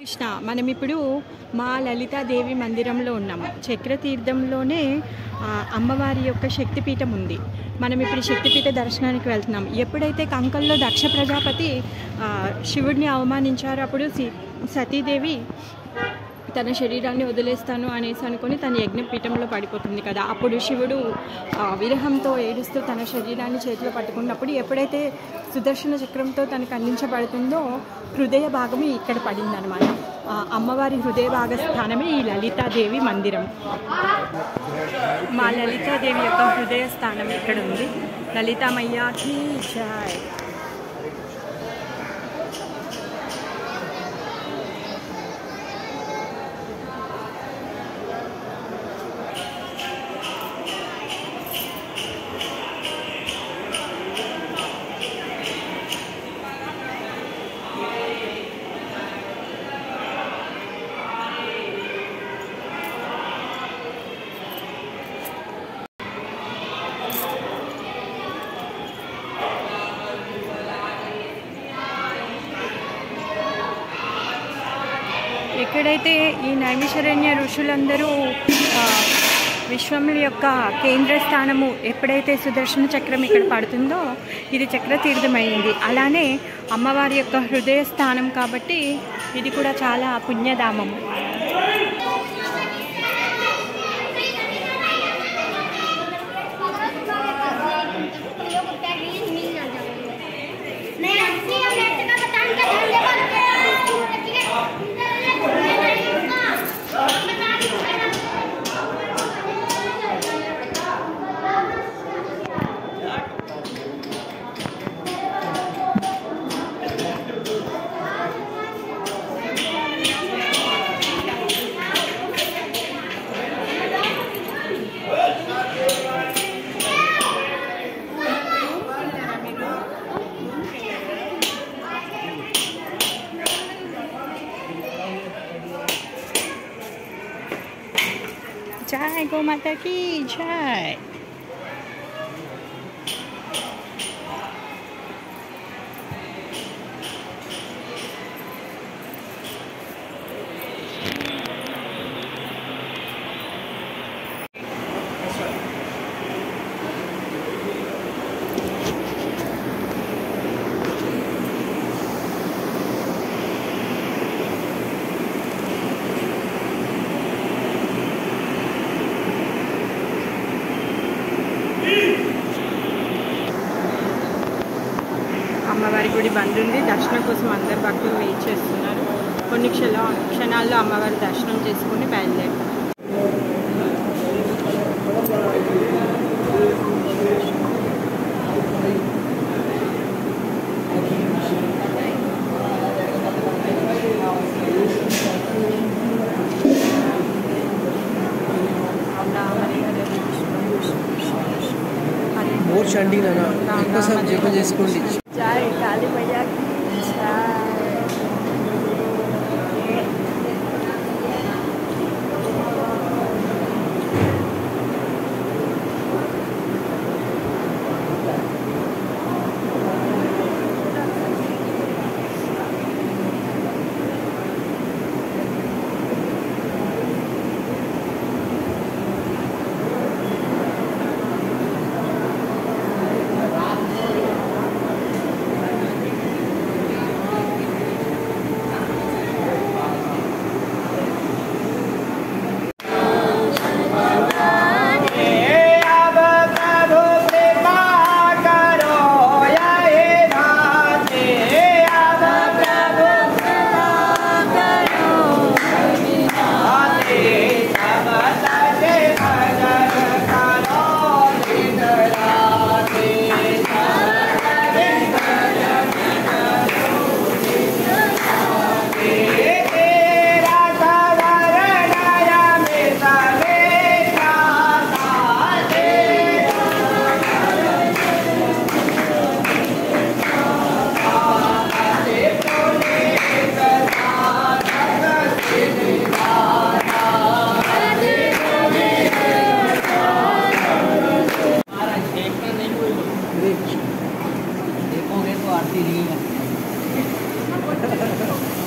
కృష్ణ మనం ఇప్పుడు మా లలితాదేవి మందిరంలో ఉన్నాము చక్రతీర్థంలోనే ఆ, అమ్మవారి యొక్క శక్తిపీఠం ఉంది మనం ఇప్పుడు శక్తిపీఠ దర్శనానికి వెళ్తున్నాం ఎప్పుడైతే కంకల్లో దక్ష ప్రజాపతి ఆ, శివుడిని అవమానించారో అప్పుడు సీ సతీదేవి తన శరీరాన్ని వదిలేస్తాను అనేసి అనుకొని తన యజ్ఞపీఠంలో పడిపోతుంది కదా అప్పుడు శివుడు ఆ, విరహంతో ఏడుస్తూ తన శరీరాన్ని చేతిలో పట్టుకున్నప్పుడు ఎప్పుడైతే సుదర్శన చక్రంతో తనకు అందించబడుతుందో హృదయ భాగమే ఇక్కడ పడిందనమాట ఆ, అమ్మవారి హృదయ భాగ స్థానమే ఈ లలితాదేవి మందిరం మా లలితాదేవి యొక్క హృదయ స్థానం ఇక్కడ ఉంది లలితామయ్యాకి జై ఎక్కడైతే ఈ నైమిషరణ్య ఋషులందరూ ఆ, విశ్వముల యొక్క కేంద్ర స్థానము ఎప్పుడైతే సుదర్శన చక్రం ఇక్కడ పడుతుందో ఇది చక్రతీర్థమైంది అలానే అమ్మవారి యొక్క హృదయ స్థానం కాబట్టి ఇది కూడా చాలా పుణ్యధామము मैं अपनी और नेट का बताने का धन्यवाद జై గోమాతకి జై అమ్మవారి గుడి బంద్ ఉంది దర్శనం కోసం అందరు భక్తులు వెయిట్ చేస్తున్నారు కొన్ని క్షణ క్షణాల్లో అమ్మవారి దర్శనం చేసుకుని బయలుదేరుతారు మోర్ చండీ నాన్న ఎక్కువసేపు జపం చేసుకోండి జై కాళీ మయ్యాకి జై देखोगे तो आरती नहीं है